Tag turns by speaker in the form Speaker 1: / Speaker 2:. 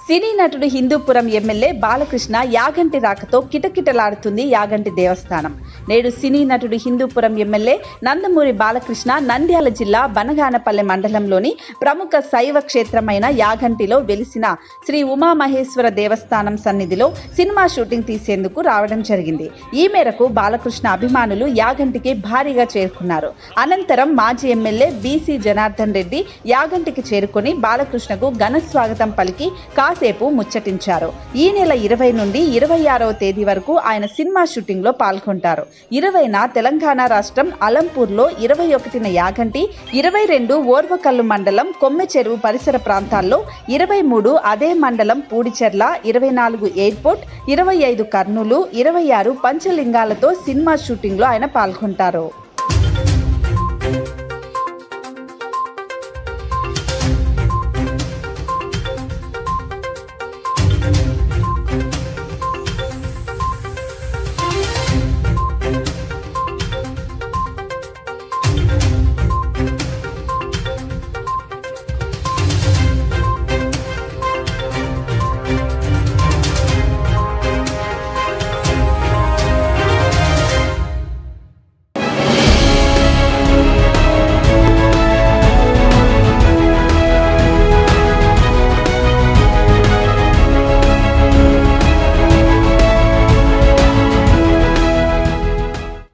Speaker 1: సినీ నటుడు హిందూపురం ఎమ్మెల్యే బాలకృష్ణ యాగంటి రాకతో కిటకిటలాడుతుంది యాగంటి దేవస్థానం నేడు సినీ నటుడు హిందూపురం ఎమ్మెల్యే నందమూరి బాలకృష్ణ నంద్యాల జిల్లా బనగానపల్లె మండలంలోని ప్రముఖ శైవ క్షేత్రమైన యాగంటిలో వెలిసిన శ్రీ ఉమామహేశ్వర దేవస్థానం సన్నిధిలో సినిమా షూటింగ్ తీసేందుకు రావడం జరిగింది ఈ మేరకు బాలకృష్ణ అభిమానులు యాగంటికి భారీగా చేరుకున్నారు అనంతరం మాజీ ఎమ్మెల్యే బీసీ జనార్దన్ రెడ్డి యాగంటికి చేరుకొని బాలకృష్ణకు ఘన స్వాగతం పలికి కాసేపు ముచ్చటించారు ఈ నెల ఇరవై నుండి ఇరవై ఆరవ తేదీ వరకు ఆయన సినిమా షూటింగ్ లో పాల్గొంటారు ఇరవైన తెలంగాణ రాష్ట్రం అలంపూర్లో ఇరవై ఒకటిన యాగంటి ఇరవై రెండు ఓర్వకల్లు మండలం కొమ్మె చెరువు పరిసర ప్రాంతాల్లో ఇరవై మూడు అదే మండలం పూడిచెర్ల ఇరవై నాలుగు ఎయిర్పోర్ట్ ఇరవై ఐదు కర్నూలు ఇరవై ఆరు పంచలింగాలతో సినిమా షూటింగ్ లో ఆయన పాల్గొంటారు